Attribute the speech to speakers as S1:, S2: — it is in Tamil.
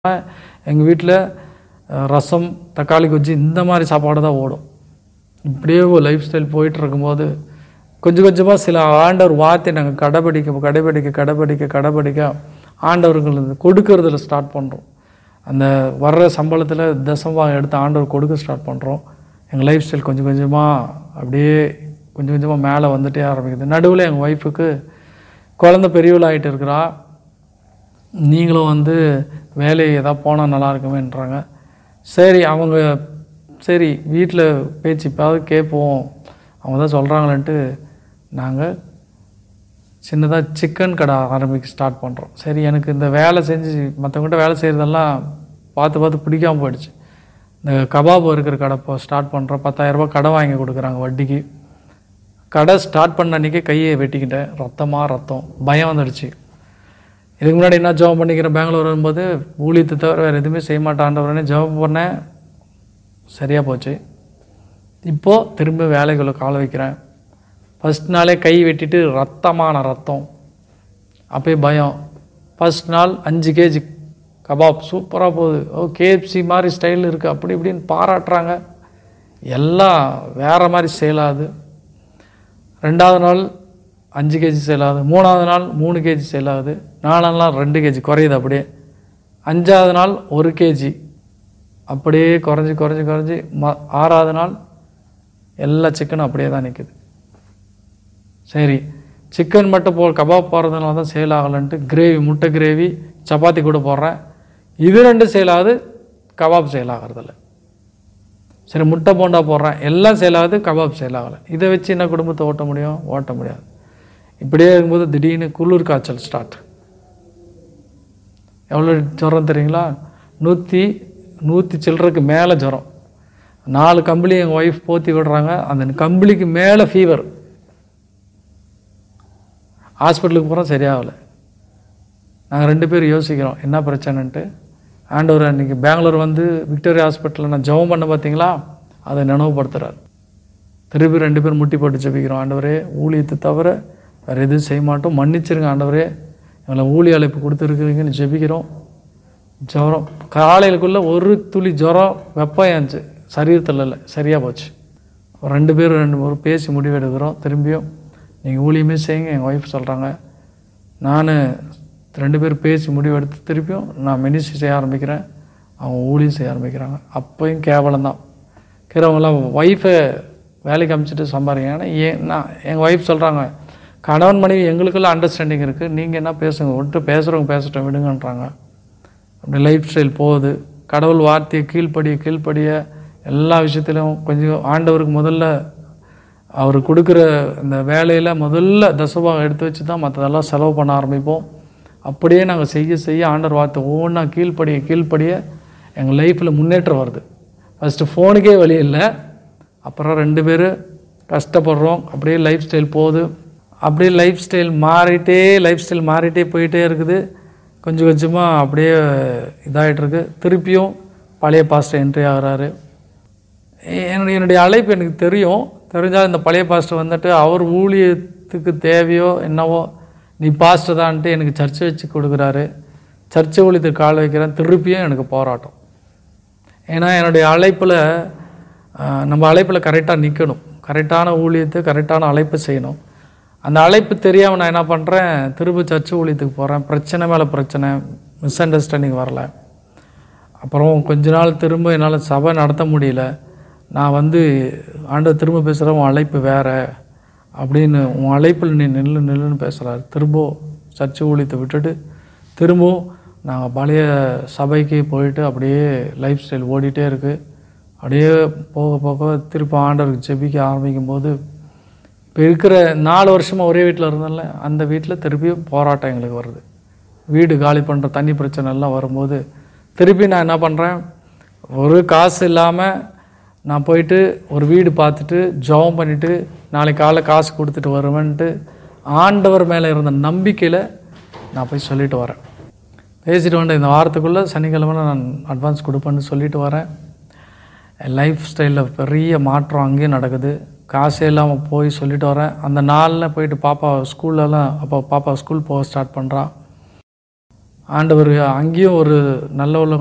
S1: எங்கள் வீட்டில் ரசம் தக்காளி கொஜ்ஜி இந்த மாதிரி சாப்பாடு தான் ஓடும் இப்படியே ஒரு லைஃப் ஸ்டைல் போயிட்டு இருக்கும்போது கொஞ்சம் கொஞ்சமாக சில ஆண்டவர் வார்த்தை நாங்கள் கடைபிடிக்க கடைபிடிக்க கடைபிடிக்க கடைபிடிக்க ஆண்டவர்கள் கொடுக்கறதுல ஸ்டார்ட் பண்ணுறோம் அந்த வர்ற சம்பளத்தில் தசமாக எடுத்து ஆண்டவர் கொடுக்க ஸ்டார்ட் பண்ணுறோம் எங்கள் லைஃப் ஸ்டைல் கொஞ்சம் கொஞ்சமாக அப்படியே கொஞ்சம் கொஞ்சமாக மேலே வந்துட்டே ஆரம்பிக்குது நடுவில் எங்கள் ஒய்ஃபுக்கு குழந்த பெரியவளாகிட்டு இருக்கிறா நீங்களும் வந்து வேலை ஏதாவது போனால் நல்லா இருக்குமேன்றாங்க சரி அவங்க சரி வீட்டில் பேச்சு இப்போது கேட்போம் அவங்க தான் சொல்கிறாங்களேன்ட்டு நாங்கள் சின்னதாக சிக்கன் கடை ஆரம்பிக்க ஸ்டார்ட் பண்ணுறோம் சரி எனக்கு இந்த வேலை செஞ்சு மற்றவங்ககிட்ட வேலை செய்கிறதெல்லாம் பார்த்து பார்த்து பிடிக்காம போயிடுச்சு இந்த கபாப் இருக்கிற கடை இப்போ ஸ்டார்ட் பண்ணுறோம் பத்தாயிரரூபா கடை வாங்கி கொடுக்குறாங்க வட்டிக்கு கடை ஸ்டார்ட் பண்ண அன்றைக்கே கையை வெட்டிக்கிட்டேன் ரத்தமாக ரத்தம் பயம் வந்துடுச்சு இதுக்கு முன்னாடி என்ன ஜாப் பண்ணிக்கிறேன் பெங்களூர் வரும்போது ஊழியத்தை தவிர வேறு எதுவுமே செய்ய மாட்டான்றவரனே ஜாப் பண்ணேன் சரியாக போச்சு இப்போது திரும்ப வேலைக்குள்ள கால வைக்கிறேன் ஃபஸ்ட் நாளே கை வெட்டிட்டு ரத்தமான ரத்தம் அப்பயே பயம் ஃபஸ்ட் நாள் அஞ்சு கேஜி கபாப் சூப்பராக போகுது ஓ கேஎஃப்சி மாதிரி ஸ்டைல் இருக்குது அப்படி இப்படின்னு பாராட்டுறாங்க எல்லாம் வேறு மாதிரி சேல் ஆகுது ரெண்டாவது நாள் அஞ்சு கேஜி சேல் ஆகுது மூணாவது நாள் மூணு கேஜி சேல் ஆகுது நாலாவது நாள் ரெண்டு கேஜி குறையுது அப்படியே அஞ்சாவது நாள் ஒரு கேஜி அப்படியே குறைஞ்சி குறைஞ்சி குறைஞ்சி ம ஆறாவது நாள் எல்லா சிக்கனும் அப்படியே தான் நிற்குது சரி சிக்கன் மட்டும் போ கபாப் போடுறதுனால தான் சேல் ஆகலைன்ட்டு கிரேவி முட்டை கிரேவி சப்பாத்தி கூட போடுறேன் இது ரெண்டு சேல் ஆகுது கபாப் சேல் ஆகிறதில்ல சரி முட்டை போண்டா போடுறேன் எல்லாம் சேல் ஆகுது கபாப் சேல் ஆகலை இதை வச்சு என்ன குடும்பத்தை ஓட்ட முடியும் ஓட்ட முடியாது இப்படியே இருக்கும்போது திடீர்னு குளிர் காய்ச்சல் ஸ்டார்ட் எவ்வளோ ஜுரம் தெரியுங்களா நூற்றி நூற்றி சில்லறக்கு மேலே ஜுரம் நாலு கம்பளி எங்கள் ஒய்ஃப் போத்தி விடுறாங்க அந்த கம்பளிக்கு மேலே ஃபீவர் ஹாஸ்பிட்டலுக்கு போகிறோம் சரியாகலை நாங்கள் ரெண்டு பேரும் யோசிக்கிறோம் என்ன பிரச்சனைன்ட்டு ஆண்டவர் அன்றைக்கி பெங்களூர் வந்து விக்டோரியா ஹாஸ்பிட்டலில் நான் ஜெபம் பண்ண பார்த்தீங்களா அதை நினைவுபடுத்துகிறார் திருப்பி ரெண்டு பேரும் முட்டி போட்டு ஜெபிக்கிறோம் ஆண்டவரே ஊழியத்தை தவிர வேறு எதுவும் செய்ய மாட்டோம் மன்னிச்சிருங்க ஆண்டவரே எங்களை ஊழிய அழைப்பு கொடுத்துருக்குறீங்கன்னு ஜெபிக்கிறோம் ஜுரம் காலையிலுக்குள்ளே ஒரு துளி ஜுரம் வெப்பம் ஏந்துச்சு சரீரத்தில் இல்லை சரியாக போச்சு ரெண்டு பேரும் ரெண்டு ஒரு பேசி முடிவெடுக்கிறோம் திரும்பியும் நீங்கள் ஊழியமே செய்யுங்க எங்கள் ஒய்ஃப் சொல்கிறாங்க நான் ரெண்டு பேர் பேசி முடிவெடுத்து திருப்பியும் நான் மினிஸ்ட்ரி செய்ய ஆரம்பிக்கிறேன் அவங்க ஊழியம் செய்ய ஆரம்பிக்கிறாங்க அப்போயும் கேவலம் தான் இருக்கிறவங்களாம் ஒய்ஃபை வேலைக்கு அனுப்பிச்சிட்டு சம்பாதிங்க ஏன்னா ஏன் நான் எங்கள் ஒய்ஃப் சொல்கிறாங்க கணவன் மனைவி எங்களுக்குள்ள அண்டர்ஸ்டாண்டிங் இருக்குது நீங்கள் என்ன பேசுங்க விட்டு பேசுகிறவங்க பேசட்டும் விடுங்கன்றாங்க அப்படி லைஃப் ஸ்டைல் போகுது கடவுள் வார்த்தையை கீழ்ப்படிய கீழ்ப்படிய எல்லா விஷயத்திலும் கொஞ்சம் ஆண்டவருக்கு முதல்ல அவர் கொடுக்குற இந்த வேலையில் முதல்ல தசபாகம் எடுத்து வச்சு தான் மற்றதெல்லாம் செலவு பண்ண ஆரம்பிப்போம் அப்படியே நாங்கள் செய்ய செய்ய ஆண்டவர் வார்த்தை ஒவ்வொன்றா கீழ்ப்படிய கீழ்ப்படிய எங்கள் லைஃப்பில் முன்னேற்றம் வருது ஃபஸ்ட்டு ஃபோனுக்கே வழி இல்லை அப்புறம் ரெண்டு பேர் கஷ்டப்படுறோம் அப்படியே லைஃப் ஸ்டைல் போகுது அப்படியே லைஃப் ஸ்டைல் மாறிட்டே லைஃப் ஸ்டைல் மாறிட்டே போயிட்டே இருக்குது கொஞ்சம் கொஞ்சமாக அப்படியே இதாகிட்டு இருக்கு திருப்பியும் பழைய பாஸ்டர் என்ட்ரி ஆகிறாரு என்னுடைய என்னுடைய அழைப்பு எனக்கு தெரியும் தெரிஞ்சால் இந்த பழைய பாஸ்டர் வந்துட்டு அவர் ஊழியத்துக்கு தேவையோ என்னவோ நீ பாஸ்டர் தான்ட்டு எனக்கு சர்ச்சை வச்சு கொடுக்குறாரு சர்ச்சை ஊழியத்துக்கு கால் வைக்கிறேன் திருப்பியும் எனக்கு போராட்டம் ஏன்னா என்னுடைய அழைப்பில் ஆஹ், நம்ம அழைப்பில் கரெக்டாக நிற்கணும் கரெக்டான ஊழியத்தை கரெக்டான அழைப்பு செய்யணும் அந்த அழைப்பு தெரியாமல் நான் என்ன பண்ணுறேன் திரும்ப சர்ச்சை ஊழியத்துக்கு போகிறேன் பிரச்சனை மேலே பிரச்சனை மிஸ் அண்டர்ஸ்டாண்டிங் வரல அப்புறம் கொஞ்ச நாள் திரும்ப என்னால் சபை நடத்த முடியல நான் வந்து ஆண்டவர் திரும்ப பேசுகிறேன் உன் அழைப்பு வேறு அப்படின்னு உன் அழைப்பில் நீ நில்லு நில்லுன்னு பேசுகிறாரு திரும்ப சர்ச்சை ஊழியத்தை விட்டுட்டு திரும்பவும் நாங்கள் பழைய சபைக்கு போயிட்டு அப்படியே லைஃப் ஸ்டைல் ஓடிட்டே இருக்குது அப்படியே போக போக திரும்ப ஆண்டவருக்கு ஜெபிக்க ஆரம்பிக்கும் போது இப்போ இருக்கிற நாலு வருஷமாக ஒரே வீட்டில் இருந்தோம்ல அந்த வீட்டில் திருப்பியும் போராட்டம் எங்களுக்கு வருது வீடு காலி பண்ணுற தண்ணி பிரச்சனை எல்லாம் வரும்போது திருப்பி நான் என்ன பண்ணுறேன் ஒரு காசு இல்லாமல் நான் போயிட்டு ஒரு வீடு பார்த்துட்டு ஜெபம் பண்ணிவிட்டு நாளைக்கு காலைல காசு கொடுத்துட்டு வருவேன்ட்டு ஆண்டவர் மேலே இருந்த நம்பிக்கையில் நான் போய் சொல்லிட்டு வரேன் பேசிட்டு வந்தேன் இந்த வாரத்துக்குள்ளே சனிக்கிழமை நான் அட்வான்ஸ் கொடுப்பேன்னு சொல்லிட்டு வரேன் என் லைஃப் ஸ்டைலில் பெரிய மாற்றம் அங்கேயும் நடக்குது காசே இல்லாமல் போய் சொல்லிட்டு வரேன் அந்த நாளில் போயிட்டு பாப்பா ஸ்கூல்லலாம் அப்போ பாப்பா ஸ்கூல் போக ஸ்டார்ட் பண்ணுறான் ஆண்டவர் அங்கேயும் ஒரு நல்ல உள்ள